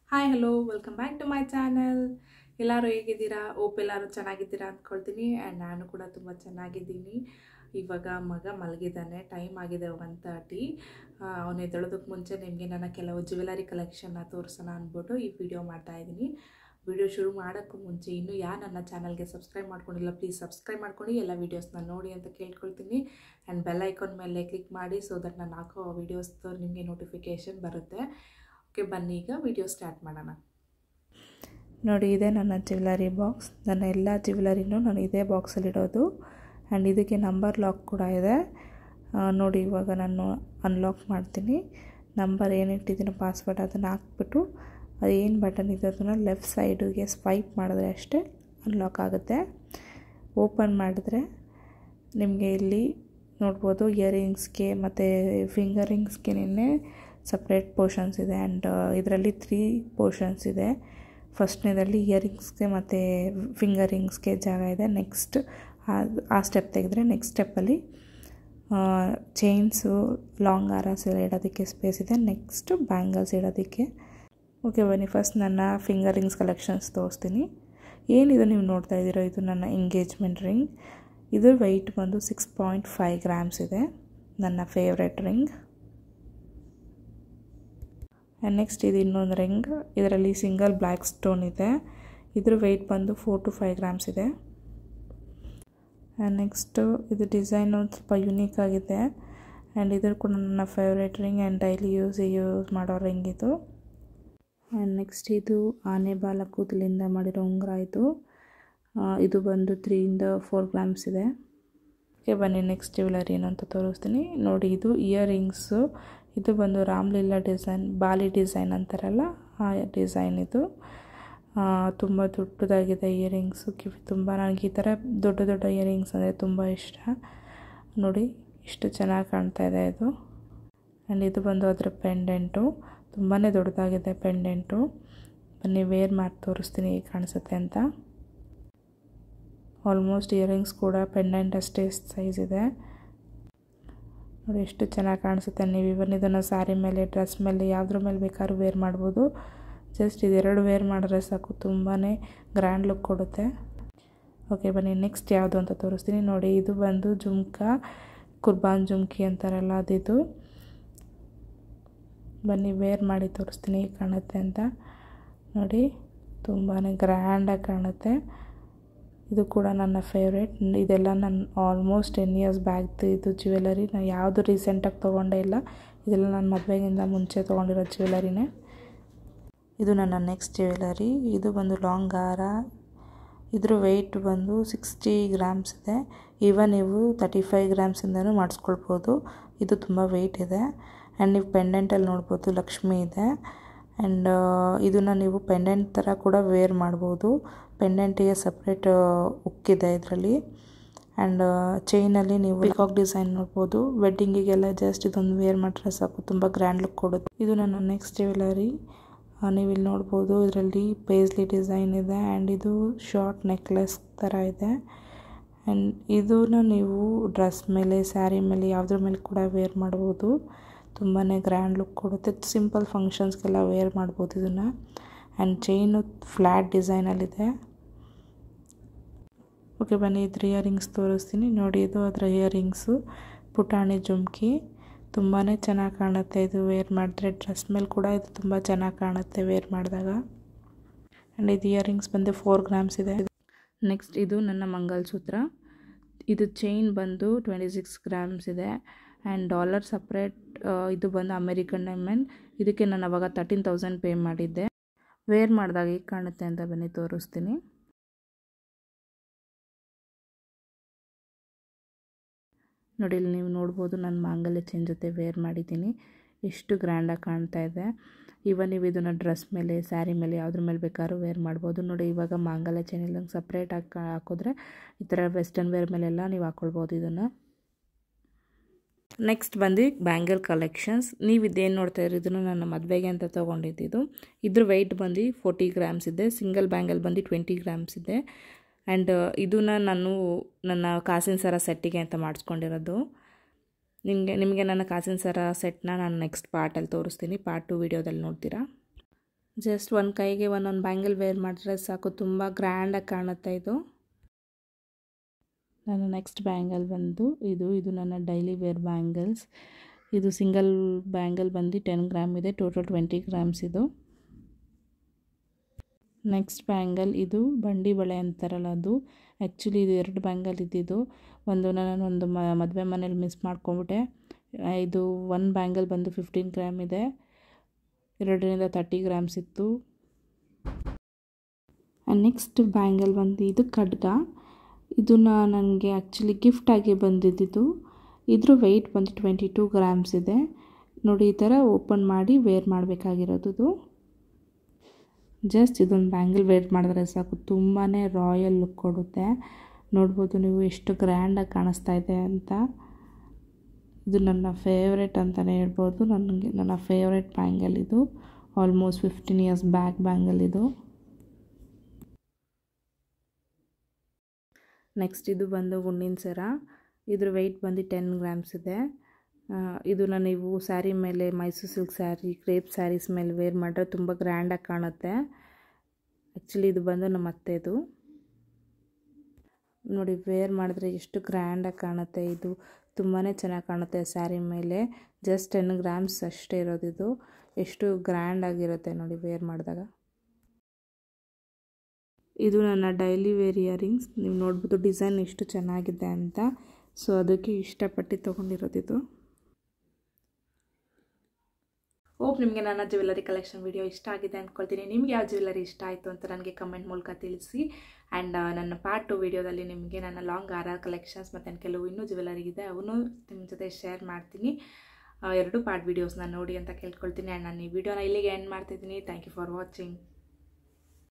hi hello welcome back to my channel ಎಲ್ಲರೂ ಹೇಗಿದ್ದೀರಾ ಓಪ್ ಎಲ್ಲರೂ ಚೆನ್ನಾಗಿದ್ದೀರಾ ಅಂದ್ಕೊಳ್ತೀನಿ ಆ್ಯಂಡ್ ನಾನು ಕೂಡ ತುಂಬ ಚೆನ್ನಾಗಿದ್ದೀನಿ ಇವಾಗ ಮಗ ಮಲಗಿದ್ದಾನೆ ಟೈಮ್ ಆಗಿದೆ ಒನ್ ತರ್ಟಿ ಅವನು ಎದ್ದೇಳೋದಕ್ಕೆ ಮುಂಚೆ ನಿಮಗೆ ನನ್ನ ಕೆಲವು ಜ್ಯುವೆಲರಿ ಕಲೆಕ್ಷನ್ನ ತೋರಿಸೋಣ ಅಂದ್ಬಿಟ್ಟು ಈ ವಿಡಿಯೋ ಮಾಡ್ತಾಯಿದ್ದೀನಿ ವಿಡಿಯೋ ಶುರು ಮಾಡೋಕ್ಕೂ ಮುಂಚೆ ಇನ್ನೂ ಯಾರು ನನ್ನ ಚಾನಲ್ಗೆ ಸಬ್ಸ್ಕ್ರೈಬ್ ಮಾಡ್ಕೊಂಡಿಲ್ಲ ಪ್ಲೀಸ್ ಸಬ್ಸ್ಕ್ರೈಬ್ ಮಾಡ್ಕೊಂಡು ಎಲ್ಲ ವೀಡಿಯೋಸ್ನ ನೋಡಿ ಅಂತ ಕೇಳ್ಕೊಳ್ತೀನಿ ಆ್ಯಂಡ್ ಬೆಲ್ ಐಕಾನ್ ಮೇಲೆ ಕ್ಲಿಕ್ ಮಾಡಿ ಸೊ ದಟ್ ನಾನು ಹಾಕೋ ವೀಡಿಯೋಸ್ ನಿಮಗೆ ನೋಟಿಫಿಕೇಷನ್ ಬರುತ್ತೆ ಓಕೆ ಬನ್ನಿ ಈಗ ವಿಡಿಯೋ ಸ್ಟಾರ್ಟ್ ಮಾಡೋಣ ನೋಡಿ ಇದೆ ನನ್ನ ಜ್ಯುವೆಲರಿ ಬಾಕ್ಸ್ ನನ್ನ ಎಲ್ಲ ಜ್ಯುವೆಲರಿನೂ ನಾನು ಇದೇ ಬಾಕ್ಸಲ್ಲಿಡೋದು ಆ್ಯಂಡ್ ಇದಕ್ಕೆ ನಂಬರ್ ಲಾಕ್ ಕೂಡ ಇದೆ ನೋಡಿ ಇವಾಗ ನಾನು ಅನ್ಲಾಕ್ ಮಾಡ್ತೀನಿ ನಂಬರ್ ಏನಿಟ್ಟಿದ್ದೀನಿ ಪಾಸ್ವರ್ಡ್ ಅದನ್ನು ಹಾಕ್ಬಿಟ್ಟು ಅದು ಏನು ಬಟನ್ ಇದೆ ಅದನ್ನು ಲೆಫ್ಟ್ ಸೈಡಿಗೆ ಸ್ವೈಪ್ ಮಾಡಿದ್ರೆ ಅಷ್ಟೇ ಅನ್ಲಾಕ್ ಆಗುತ್ತೆ ಓಪನ್ ಮಾಡಿದ್ರೆ ನಿಮಗೆ ಇಲ್ಲಿ ನೋಡ್ಬೋದು ಇಯರಿಂಗ್ಸ್ಗೆ ಮತ್ತು ಫಿಂಗರಿಂಗ್ಸ್ಗೆ ನಿನ್ನೆ ಸಪ್ರೇಟ್ ಪೋರ್ಷನ್ಸ್ ಇದೆ ಆ್ಯಂಡ್ ಇದರಲ್ಲಿ ತ್ರೀ ಪೋರ್ಷನ್ಸ್ ಇದೆ ಫಸ್ಟ್ನೇದಲ್ಲಿ ಇಯರಿಂಗ್ಸ್ಗೆ ಮತ್ತು ಫಿಂಗರಿಂಗ್ಸ್ಗೆ ಜಾಗ ಇದೆ ನೆಕ್ಸ್ಟ್ ಆ ಸ್ಟೆಪ್ ತೆಗೆದ್ರೆ ನೆಕ್ಸ್ಟ್ ಸ್ಟೆಪ್ಪಲ್ಲಿ ಚೈನ್ಸು ಲಾಂಗ್ ಆರಾಸ್ ಎಲ್ಲ ಇಡೋದಕ್ಕೆ ಸ್ಪೇಸ್ ಇದೆ ನೆಕ್ಸ್ಟ್ ಬ್ಯಾಂಗಲ್ಸ್ ಇಡೋದಕ್ಕೆ ಓಕೆ ಬನ್ನಿ ಫಸ್ಟ್ ನನ್ನ ಫಿಂಗರಿಂಗ್ಸ್ ಕಲೆಕ್ಷನ್ಸ್ ತೋರಿಸ್ತೀನಿ ಏನಿದು ನೀವು ನೋಡ್ತಾ ಇದ್ದೀರೋ ಇದು ನನ್ನ ಎಂಗೇಜ್ಮೆಂಟ್ ರಿಂಗ್ ಇದು ವೆಯ್ಟ್ ಬಂದು ಸಿಕ್ಸ್ ಪಾಯಿಂಟ್ ಫೈವ್ ಗ್ರಾಮ್ಸ್ ಇದೆ ನನ್ನ ಫೇವ್ರೆಟ್ ರಿಂಗ್ ಆ್ಯಂಡ್ ನೆಕ್ಸ್ಟ್ ಇದು ಇನ್ನೊಂದು ರಿಂಗ್ ಇದರಲ್ಲಿ ಸಿಂಗಲ್ ಬ್ಲ್ಯಾಕ್ ಸ್ಟೋನ್ ಇದೆ ಇದ್ರ ವೆಯ್ಟ್ ಬಂದು ಫೋರ್ ಟು ಫೈವ್ ಗ್ರಾಮ್ಸ್ ಇದೆ ಆ್ಯಂಡ್ ನೆಕ್ಸ್ಟು ಇದು ಡಿಸೈನ್ ಒಂದು ಸ್ವಲ್ಪ ಯುನೀಕ್ ಆಗಿದೆ ಆ್ಯಂಡ್ ಇದ್ರ ಕೂಡ ನನ್ನ favourite ring and daily use use ಮಾಡೋ ರಿಂಗ್ ಇದು ಆ್ಯಂಡ್ ನೆಕ್ಸ್ಟ್ ಇದು ಆನೆ ಬಾಲ ಕೂದಲಿಂದ ಮಾಡಿರೋ ಉಂಗುರ ಇದು ಇದು ಬಂದು ತ್ರೀಯಿಂದ ಫೋರ್ ಗ್ರಾಮ್ಸ್ ಇದೆ ಓಕೆ ಬನ್ನಿ ನೆಕ್ಸ್ಟ್ ಜ್ಯುವೆಲರಿ ಏನು ಅಂತ ತೋರಿಸ್ತೀನಿ ನೋಡಿ ಇದು ಇಯರಿಂಗ್ಸು ಇದು ಬಂದು ರಾಮ್ಲೀಲಾ ಡಿಸೈನ್ ಬಾಲಿ ಡಿಸೈನ್ ಅಂತಾರಲ್ಲ ಆ ಡಿಸೈನ್ ಇದು ತುಂಬ ದೊಡ್ಡದಾಗಿದೆ ಇಯರಿಂಗ್ಸು ಕಿವಿ ತುಂಬ ನನಗೆ ಈ ಥರ ದೊಡ್ಡ ದೊಡ್ಡ ಇಯರಿಂಗ್ಸ್ ಅಂದರೆ ತುಂಬ ಇಷ್ಟ ನೋಡಿ ಇಷ್ಟು ಚೆನ್ನಾಗಿ ಕಾಣ್ತಾ ಇದೆ ಇದು ಆ್ಯಂಡ್ ಇದು ಬಂದು ಅದರ ಪೆಂಡೆಂಟು ತುಂಬಾ ದೊಡ್ಡದಾಗಿದೆ ಪೆಂಡೆಂಟು ಬನ್ನಿ ವೇರ್ ಮಾಡಿ ತೋರಿಸ್ತೀನಿ ಹೇಗೆ ಕಾಣಿಸುತ್ತೆ ಅಂತ ಆಲ್ಮೋಸ್ಟ್ ಇಯರಿಂಗ್ಸ್ ಕೂಡ ಪೆಂಡೆಂಟ್ ಅಷ್ಟೇ ಸೈಜ್ ಇದೆ ನೋಡಿ ಎಷ್ಟು ಚೆನ್ನಾಗಿ ಕಾಣಿಸುತ್ತೆ ನೀವು ಇವನ್ ಇದನ್ನು ಸ್ಯಾರಿ ಮೇಲೆ ಡ್ರೆಸ್ ಮೇಲೆ ಯಾವುದ್ರ ಮೇಲೆ ಬೇಕಾದ್ರೂ ವೇರ್ ಮಾಡ್ಬೋದು ಜಸ್ಟ್ ಇದೆರಡು ವೇರ್ ಮಾಡಿದ್ರೆ ಸಾಕು ತುಂಬಾ ಗ್ರ್ಯಾಂಡ್ ಲುಕ್ ಕೊಡುತ್ತೆ ಓಕೆ ಬನ್ನಿ ನೆಕ್ಸ್ಟ್ ಯಾವುದು ಅಂತ ತೋರಿಸ್ತೀನಿ ನೋಡಿ ಇದು ಬಂದು ಜುಮ್ಕ ಕುರ್ಬಾನ್ ಜುಮ್ಕಿ ಅಂತಾರಲ್ಲ ಅದಿದು ಬನ್ನಿ ವೇರ್ ಮಾಡಿ ತೋರಿಸ್ತೀನಿ ಹೇಗೆ ಕಾಣುತ್ತೆ ಅಂತ ನೋಡಿ ತುಂಬಾ ಗ್ರ್ಯಾಂಡಾಗಿ ಕಾಣುತ್ತೆ ಇದು ಕೂಡ ನನ್ನ ಫೇವ್ರೇಟ್ ಇದೆಲ್ಲ ನಾನು ಆಲ್ಮೋಸ್ಟ್ ಟೆನ್ ಇಯರ್ಸ್ ಬ್ಯಾಗ್ದು ಇದು ಜ್ಯುವೆಲರಿ ನಾನು ಯಾವುದು ರೀಸೆಂಟಾಗಿ ತೊಗೊಂಡೇ ಇಲ್ಲ ಇದೆಲ್ಲ ನಾನು ಮದುವೆಗಿಂತ ಮುಂಚೆ ತೊಗೊಂಡಿರೋ ಜ್ಯುವೆಲರಿನೇ ಇದು ನನ್ನ ನೆಕ್ಸ್ಟ್ ಜ್ಯುವೆಲರಿ ಇದು ಬಂದು ಲಾಂಗ್ ಹಾರ ಇದ್ರ ವೆಯ್ಟ್ ಬಂದು ಸಿಕ್ಸ್ಟಿ ಗ್ರಾಮ್ಸ್ ಇದೆ ಈವನ್ ನೀವು ತರ್ಟಿ ಫೈವ್ ಗ್ರಾಮ್ಸಿಂದನೂ ಮಾಡಿಸ್ಕೊಳ್ಬೋದು ಇದು ತುಂಬ ವೆಯ್ಟ್ ಇದೆ ಆ್ಯಂಡ್ ನೀವು ಪೆಂಡೆಂಟಲ್ಲಿ ನೋಡ್ಬೋದು ಲಕ್ಷ್ಮಿ ಇದೆ ಆ್ಯಂಡ್ ಇದನ್ನು ನೀವು ಪೆಂಡೆಂಟ್ ಥರ ಕೂಡ ವೇರ್ ಮಾಡ್ಬೋದು ಪೆಂಡೆಂಟಿಗೆ ಸಪ್ರೇಟ್ ಉಕ್ಕಿದೆ ಇದರಲ್ಲಿ ಆ್ಯಂಡ್ ಚೈನಲ್ಲಿ ನೀವು ಪಿಕಾಕ್ ಡಿಸೈನ್ ನೋಡ್ಬೋದು ವೆಡ್ಡಿಂಗಿಗೆಲ್ಲ ಜಸ್ಟ್ ಇದೊಂದು ವೇರ್ ಮಾಡಿದ್ರೆ ಸಾಕು ತುಂಬ ಗ್ರ್ಯಾಂಡ್ ಲುಕ್ ಕೊಡುತ್ತೆ ಇದು ನನ್ನ ನೆಕ್ಸ್ಟ್ ಜ್ಯುವೆಲರಿ ನೀವು ಇಲ್ಲಿ ನೋಡ್ಬೋದು ಇದರಲ್ಲಿ ಪೇಸ್ಲಿ ಡಿಸೈನ್ ಇದೆ ಆ್ಯಂಡ್ ಇದು ಶಾರ್ಟ್ ನೆಕ್ಲೆಸ್ ಥರ ಇದೆ ಆ್ಯಂಡ್ ಇದನ್ನ ನೀವು ಡ್ರೆಸ್ ಮೇಲೆ ಸ್ಯಾರಿ ಮೇಲೆ ಯಾವುದ್ರ ಮೇಲೆ ಕೂಡ ವೇರ್ ಮಾಡ್ಬೋದು ತುಂಬಾ ಗ್ರ್ಯಾಂಡ್ ಲುಕ್ ಕೊಡುತ್ತೆ ಸಿಂಪಲ್ ಫಂಕ್ಷನ್ಸ್ಗೆಲ್ಲ ವೇರ್ ಮಾಡ್ಬೋದು ಇದನ್ನು ಆ್ಯಂಡ್ ಚೈನು ಫ್ಲ್ಯಾಟ್ ಡಿಸೈನಲ್ಲಿದೆ ಓಕೆ ಬನ್ನಿ ಇದ್ರ ಇಯರಿಂಗ್ಸ್ ತೋರಿಸ್ತೀನಿ ನೋಡಿ ಇದು ಅದರ ಇಯರಿಂಗ್ಸು ಪುಟಾಣಿ ಜುಮ್ಕಿ ತುಂಬಾ ಚೆನ್ನಾಗಿ ಕಾಣುತ್ತೆ ಇದು ವೇರ್ ಮಾಡಿದ್ರೆ ಡ್ರೆಸ್ ಮೇಲೆ ಕೂಡ ಇದು ತುಂಬ ಚೆನ್ನಾಗಿ ಕಾಣುತ್ತೆ ವೇರ್ ಮಾಡಿದಾಗ ಆ್ಯಂಡ್ ಇದು ಇಯರಿಂಗ್ಸ್ ಬಂದು ಫೋರ್ ಗ್ರಾಮ್ಸ್ ಇದೆ ನೆಕ್ಸ್ಟ್ ಇದು ನನ್ನ ಮಂಗಲಸೂತ್ರ ಇದು ಚೈನ್ ಬಂದು ಟ್ವೆಂಟಿ ಸಿಕ್ಸ್ ಗ್ರಾಮ್ಸ್ ಇದೆ ಆ್ಯಂಡ್ ಡಾಲರ್ ಸಪ್ರೇಟ್ ಇದು ಬಂದು ಅಮೆರಿಕನ್ ಡೈಮಂಡ್ ಇದಕ್ಕೆ ನಾನು ಅವಾಗ ತರ್ಟೀನ್ ತೌಸಂಡ್ ಪೇ ಮಾಡಿದ್ದೆ ವೇರ್ ಮಾಡಿದಾಗ ಹೇಗೆ ಕಾಣುತ್ತೆ ಅಂತ ಬನ್ನಿ ತೋರಿಸ್ತೀನಿ ನೋಡಿ ಇಲ್ಲಿ ನೀವು ನೋಡ್ಬೋದು ನಾನು ಮಾಂಗಲ್ಯ ಚೈನ್ ಜೊತೆ ವೇರ್ ಮಾಡಿದ್ದೀನಿ ಎಷ್ಟು ಗ್ರ್ಯಾಂಡಾಗಿ ಕಾಣ್ತಾ ಇದೆ ಇವನ್ ನೀವು ಇದನ್ನು ಡ್ರೆಸ್ ಮೇಲೆ ಸ್ಯಾರಿ ಮೇಲೆ ಯಾವುದ್ರ ಮೇಲೆ ಬೇಕಾದ್ರೂ ವೇರ್ ಮಾಡ್ಬೋದು ನೋಡಿ ಇವಾಗ ಮಾಂಗಲ್ಯ ಚೈನ್ ಇಲ್ಲ ಸಪ್ರೇಟಾಗಿ ಹಾಕಿದ್ರೆ ಈ ಥರ ವೆಸ್ಟರ್ನ್ ವೇರ್ ಮೇಲೆಲ್ಲ ನೀವು ಹಾಕ್ಕೊಳ್ಬೋದು ಇದನ್ನು ನೆಕ್ಸ್ಟ್ ಬಂದು ಬ್ಯಾಂಗಲ್ ಕಲೆಕ್ಷನ್ಸ್ ನೀವು ಇದೇನು ನೋಡ್ತಾ ಇರೋ ಇದನ್ನು ನನ್ನ ಮದುವೆಗೆ ಅಂತ ತೊಗೊಂಡಿದ್ದು ಇದ್ರ ವೆಯ್ಟ್ ಬಂದು ಫೋರ್ಟಿ ಗ್ರಾಮ್ಸ್ ಇದೆ ಸಿಂಗಲ್ ಬ್ಯಾಂಗಲ್ ಬಂದು ಟ್ವೆಂಟಿ ಗ್ರಾಮ್ಸ್ ಇದೆ ಆ್ಯಂಡ್ ಇದನ್ನು ನಾನು ನನ್ನ ಕಾಸಿನ ಸರ ಸೆಟ್ಟಿಗೆ ಅಂತ ಮಾಡಿಸ್ಕೊಂಡಿರೋದು ನಿಮಗೆ ನಿಮಗೆ ನನ್ನ ಕಾಸಿನ ಸರ ಸೆಟ್ನ ನಾನು ನೆಕ್ಸ್ಟ್ ಪಾರ್ಟಲ್ಲಿ ತೋರಿಸ್ತೀನಿ ಪಾರ್ಟ್ ಟು ವೀಡಿಯೋದಲ್ಲಿ ನೋಡ್ತೀರಾ ಜಸ್ಟ್ ಒಂದು ಕೈಗೆ ಒಂದೊಂದು ಬ್ಯಾಂಗಲ್ ವೇರ್ ಮಾಡಿದ್ರೆ ಸಾಕು ತುಂಬ ಗ್ರ್ಯಾಂಡಾಗಿ ಕಾಣುತ್ತೆ ಇದು ನನ್ನ ನೆಕ್ಸ್ಟ್ ಬ್ಯಾಂಗಲ್ ಬಂದು ಇದು ಇದು ನನ್ನ ಡೈಲಿ ವೇರ್ ಬ್ಯಾಂಗಲ್ಸ್ ಇದು ಸಿಂಗಲ್ ಬ್ಯಾಂಗಲ್ ಬಂದು ಟೆನ್ ಗ್ರಾಮ್ ಇದೆ ಟೋಟಲ್ ಟ್ವೆಂಟಿ ಗ್ರಾಮ್ಸ್ ಇದು ನೆಕ್ಸ್ಟ್ ಬ್ಯಾಂಗಲ್ ಇದು ಬಂಡಿ ಬಳೆ ಅಂತಾರಲ್ಲ ಅದು ಆ್ಯಕ್ಚುಲಿ ಇದು ಎರಡು ಬ್ಯಾಂಗಲ್ ಇದ್ದಿದ್ದು ಒಂದು ನಾನು ಒಂದು ಮ ಮದುವೆ ಮನೇಲಿ ಮಿಸ್ ಮಾಡ್ಕೊಂಬಿಟ್ಟೆ ಇದು ಒನ್ ಬ್ಯಾಂಗಲ್ ಬಂದು ಫಿಫ್ಟೀನ್ ಗ್ರಾಮ್ ಇದೆ ಎರಡರಿಂದ ತರ್ಟಿ ಗ್ರಾಮ್ಸ್ ಇತ್ತು ನೆಕ್ಸ್ಟ್ ಬ್ಯಾಂಗಲ್ ಬಂದು ಇದು ಖಡ್ಗ ಇದನ್ನು ನನಗೆ ಆ್ಯಕ್ಚುಲಿ ಗಿಫ್ಟಾಗಿ ಬಂದಿದ್ದಿದ್ದು ಇದ್ರ ವೆಯ್ಟ್ ಬಂದು ಟ್ವೆಂಟಿ ಟೂ ಗ್ರಾಮ್ಸ್ ಇದೆ ನೋಡಿ ಈ ಥರ ಓಪನ್ ಮಾಡಿ ವೇರ್ ಮಾಡಬೇಕಾಗಿರೋದು ಇದು ಜಸ್ಟ್ ಇದೊಂದು ಬ್ಯಾಂಗಲ್ ವೇರ್ ಮಾಡಿದ್ರೆ ಸಾಕು ತುಂಬಾ ರಾಯಲ್ ಲುಕ್ ಕೊಡುತ್ತೆ ನೋಡ್ಬೋದು ನೀವು ಎಷ್ಟು ಗ್ರ್ಯಾಂಡಾಗಿ ಕಾಣಿಸ್ತಾ ಇದೆ ಅಂತ ಇದು ನನ್ನ ಫೇವ್ರೆಟ್ ಅಂತಲೇ ಹೇಳ್ಬೋದು ನನಗೆ ನನ್ನ ಫೇವ್ರೆಟ್ ಬ್ಯಾಂಗಲ್ ಇದು almost fifteen years back bangle ಇದು ನೆಕ್ಸ್ಟ್ ಇದು ಬಂದು ಗುಂಡಿನ ಸರ ಇದ್ರ ವೆಯ್ಟ್ ಬಂದು ಟೆನ್ ಗ್ರಾಮ್ಸ್ ಇದೆ ಇದನ್ನು ನೀವು ಸ್ಯಾರಿ ಮೇಲೆ ಮೈಸೂರು ಸಿಲ್ಕ್ ಸ್ಯಾರಿ ಕ್ರೇಪ್ ಸ್ಯಾರೀಸ್ ಮೇಲೆ ವೇರ್ ಮಾಡಿದ್ರೆ ತುಂಬ ಗ್ರ್ಯಾಂಡಾಗಿ ಕಾಣುತ್ತೆ ಆ್ಯಕ್ಚುಲಿ ಇದು ಬಂದು ನಮ್ಮ ಅತ್ತೆದು ನೋಡಿ ವೇರ್ ಮಾಡಿದ್ರೆ ಎಷ್ಟು ಗ್ರ್ಯಾಂಡಾಗಿ ಕಾಣುತ್ತೆ ಇದು ತುಂಬಾ ಚೆನ್ನಾಗಿ ಕಾಣುತ್ತೆ ಸ್ಯಾರಿ ಮೇಲೆ ಜಸ್ಟ್ ಟೆನ್ ಗ್ರಾಮ್ಸ್ ಅಷ್ಟೇ ಇರೋದಿದು ಎಷ್ಟು ಗ್ರ್ಯಾಂಡಾಗಿರುತ್ತೆ ನೋಡಿ ವೇರ್ ಮಾಡಿದಾಗ ಇದು ನನ್ನ ಡೈಲಿ ವೇರ್ ಇಯರಿಂಗ್ಸ್ ನೀವು ನೋಡ್ಬೋದು ಡಿಸೈನ್ ಎಷ್ಟು ಚೆನ್ನಾಗಿದೆ ಅಂತ ಸೊ ಅದಕ್ಕೆ ಇಷ್ಟಪಟ್ಟು ತೊಗೊಂಡಿರೋದಿದು ಹೋಪ್ ನಿಮಗೆ ನನ್ನ ಜ್ಯುವೆಲರಿ ಕಲೆಕ್ಷನ್ ವಿಡಿಯೋ ಇಷ್ಟ ಆಗಿದೆ ಅಂದ್ಕೊಳ್ತೀನಿ ನಿಮಗೆ ಯಾವ ಜ್ಯುವೆಲರಿ ಇಷ್ಟ ಆಯಿತು ಅಂತ ನನಗೆ ಕಮೆಂಟ್ ಮೂಲಕ ತಿಳಿಸಿ ಆ್ಯಂಡ್ ನನ್ನ ಪಾರ್ಟ್ ಟು ವಿಡಿಯೋದಲ್ಲಿ ನಿಮಗೆ ನನ್ನ ಲಾಂಗ್ ಆರ್ ಆರ್ ಕಲೆಕ್ಷನ್ಸ್ ಮತ್ತು ಕೆಲವು ಇನ್ನೂ ಜ್ಯುವೆಲರಿ ಇದೆ ಅವನು ನಿಮ್ಮ ಜೊತೆ ಶೇರ್ ಮಾಡ್ತೀನಿ ಎರಡು ಪಾರ್ಟ್ ವೀಡಿಯೋಸ್ನ ನೋಡಿ ಅಂತ ಕೇಳ್ಕೊಳ್ತೀನಿ ಆ್ಯಂಡ್ ನಾನು ಈ ವಿಡಿಯೋನ ಇಲ್ಲಿಗೆ ಎಂಡ್ ಮಾಡ್ತಿದ್ದೀನಿ ಥ್ಯಾಂಕ್ ಯು ಫಾರ್ ವಾಚಿಂಗ್